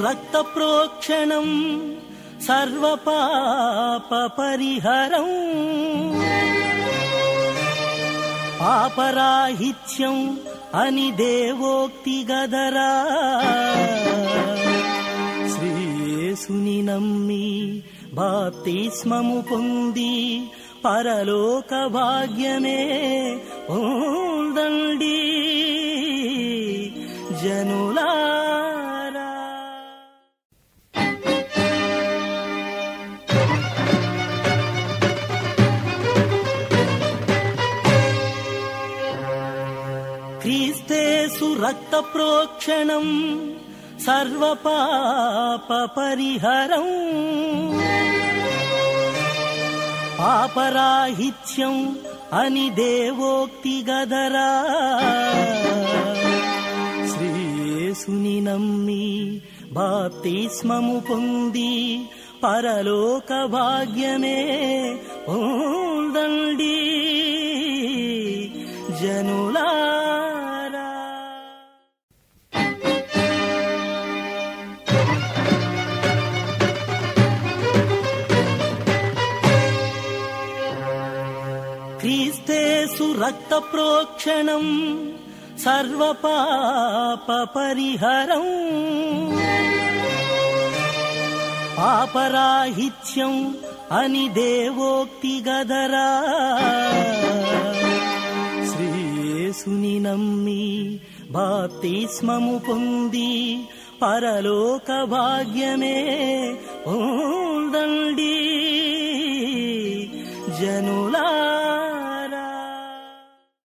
రక్త ప్రోక్షణం సర్వపాప పరిహరం పాపరాహిత్యం అని దేవోక్తి గదరా శ్రీయేసుని నమ్మి బాప్తిస్మము పొంది పరలోక భాగ్యమే పొందండి జనులారా క్రీస్తేసు రక్త ప్రోక్షణం సర్వపాప పరిహరం పాపరాహిత్యం అని దేవోక్తి గదరా శ్రీయేసుని నమ్మి బాప్తిస్మము పొంది పరలోక భాగ్యమే పొందండి జనులారా క్రీస్తేసు రక్త ప్రోక్షణం సర్వపాప పరిహరం పాపరాహిత్యం అని దేవోక్తి గదరా శ్రీయేసుని నమ్మి బాప్తిస్మము పొంది పరలోక భాగ్యమే పొందండి జనులారా